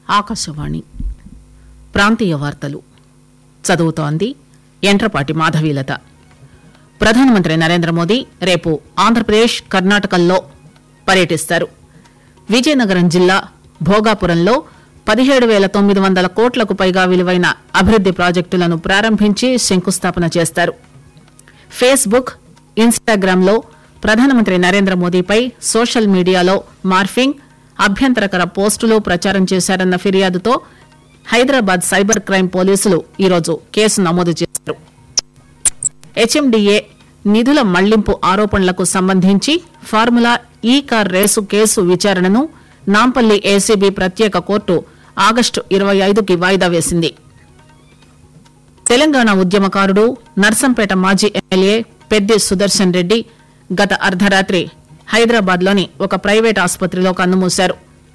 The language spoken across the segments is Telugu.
ఆకాశవాణి ప్రాంతీయ వార్తలు చదువుతోంది ఎంట్రపాటి మాధవీలత ప్రధానమంత్రి నరేంద్ర మోదీ రేపు ఆంధ్రప్రదేశ్ కర్ణాటకల్లో పర్యటిస్తారు విజయనగరం జిల్లా భోగాపురంలో పదిహేడు పేల తొమ్మిది వందల కోట్లకు పైగా విలువైన అభివృద్ది ప్రాజెక్టులను ప్రారంభించి శంకుస్థాపన చేస్తారు ఫేస్బుక్ ఇన్స్టాగ్రామ్ లో ప్రధానమంత్రి నరేంద్ర మోదీపై సోషల్ మీడియాలో మార్ఫింగ్ అభ్యంతరకర పోస్టులు ప్రచారం చేశారన్న ఫిర్యాదుతో హైదరాబాద్ సైబర్ క్రైమ్ పోలీసులు ఈరోజు కేసు నమోదు చేశారు హెచ్ఎండిఏ నిధుల మళ్లింపు ఆరోపణలకు సంబంధించి ఫార్ములా ఈ కార్ రేసు కేసు విచారణను నాంపల్లి ఏసీబీ ప్రత్యేక కోర్టు ఆగస్టు ఇరవై ఐదుకి వాయిదా వేసింది తెలంగాణ ఉద్యమకారుడు నర్సంపేట మాజీ ఎమ్మెల్యే పెద్ది సుదర్శన్ రెడ్డి గత అర్ధరాత్రి హైదరాబాద్ లోని ఒక ప్రైవేట్ ఆసుపత్రిలో కన్నుమూశారు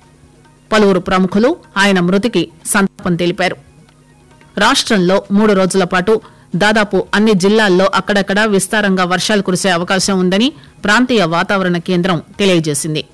పలువురు ప్రముఖులు ఆయన మృతికి సంతాపం తెలిపారు రాష్టంలో మూడు రోజుల పాటు దాదాపు అన్ని జిల్లాల్లో అక్కడక్కడా విస్తారంగా వర్షాలు కురిసే అవకాశం ఉందని ప్రాంతీయ వాతావరణ కేంద్రం తెలియజేసింది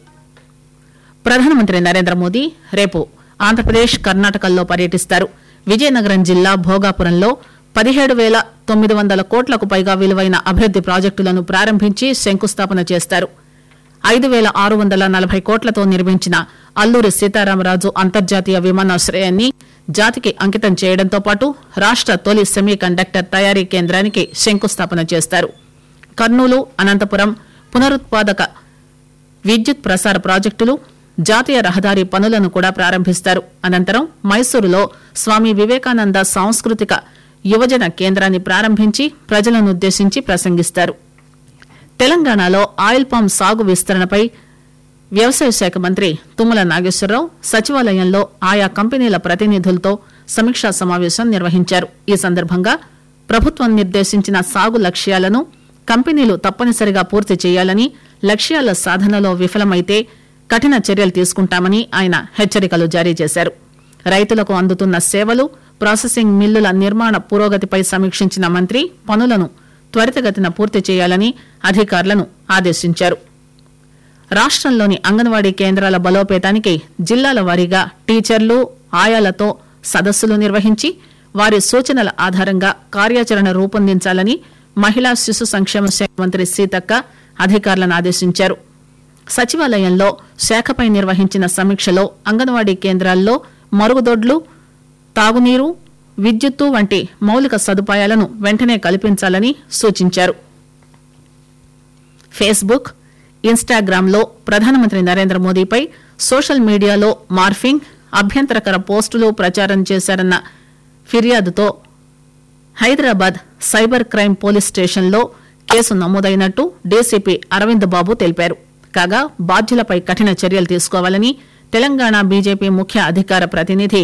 ప్రధానమంత్రి నరేంద్ర మోదీ రేపు ఆంధ్రప్రదేశ్ కర్ణాటకల్లో పర్యటిస్తారు విజయనగరం జిల్లా భోగాపురంలో పదిహేడు పేల తొమ్మిది వందల కోట్లకు పైగా విలువైన అభివృద్ది ప్రాజెక్టులను ప్రారంభించి శంకుస్థాపన చేస్తారు ఐదు పేల ఆరు వందల నలభై కోట్లతో నిర్మించిన అల్లూరి సీతారామరాజు అంతర్జాతీయ విమానాశ్రయాన్ని జాతికి అంకితం చేయడంతో పాటు రాష్ట తొలి సెమీ కండక్టర్ తయారీ కేంద్రానికి శంకుస్థాపన చేస్తారు కర్నూలు అనంతపురం పునరుత్పాదక విద్యుత్ ప్రసార ప్రాజెక్టులు జాతీయ రహదారి పనులను కూడా ప్రారంభిస్తారు అనంతరం మైసూరులో స్వామి వివేకానంద సాంస్కృతిక యువజన కేంద్రాన్ని ప్రారంభించి ప్రజలనుద్దేశించి ప్రసంగిస్తారు తెలంగాణలో ఆయిల్ పామ్ సాగు విస్తరణపై వ్యవసాయ శాఖ మంత్రి తుమ్మల నాగేశ్వరరావు సచివాలయంలో ఆయా కంపెనీల ప్రతినిధులతో సమీక్షా సమావేశం నిర్వహించారు ఈ సందర్భంగా ప్రభుత్వం నిర్దేశించిన సాగు లక్ష్యాలను కంపెనీలు తప్పనిసరిగా పూర్తి చేయాలని లక్ష్యాల సాధనలో విఫలమైతే కఠిన చర్యలు తీసుకుంటామని ఆయన హెచ్చరికలు జారీ చేశారు రైతులకు అందుతున్న సేవలు ప్రాసెసింగ్ మిల్లుల నిర్మాణ పురోగతిపై సమీక్షించిన మంత్రి పనులను త్వరితగతిన పూర్తి చేయాలని అధికారులను ఆదేశించారు రాష్టంలోని అంగన్వాడీ కేంద్రాల బలోపేతానికి జిల్లాల వారీగా టీచర్లు ఆయాలతో సదస్సులు నిర్వహించి వారి సూచనల ఆధారంగా కార్యాచరణ రూపొందించాలని మహిళా శిశు సంక్షేమ శాఖ మంత్రి సీతక్క అధికారులను ఆదేశించారు సచివాలయంలో శాఖపై నిర్వహించిన సమీక్షలో అంగన్వాడీ కేంద్రాల్లో మరుగుదొడ్లు తాగునీరు విద్యుత్తు వంటి మౌలిక సదుపాయాలను వెంటనే కల్పించాలని సూచించారు ఫేస్బుక్ ఇన్స్టాగ్రామ్ లో ప్రధానమంత్రి నరేంద్ర మోదీపై సోషల్ మీడియాలో మార్ఫింగ్ అభ్యంతరకర పోస్టులు ప్రచారం చేశారన్న ఫిర్యాదుతో హైదరాబాద్ సైబర్ క్రైమ్ పోలీస్ స్టేషన్లో కేసు నమోదైనట్టు డీసీపీ అరవింద్ బాబు తెలిపారు కాగా బాధ్యులపై కఠిన చర్యలు తీసుకోవాలని తెలంగాణ బీజేపీ ముఖ్య అధికార ప్రతినిధి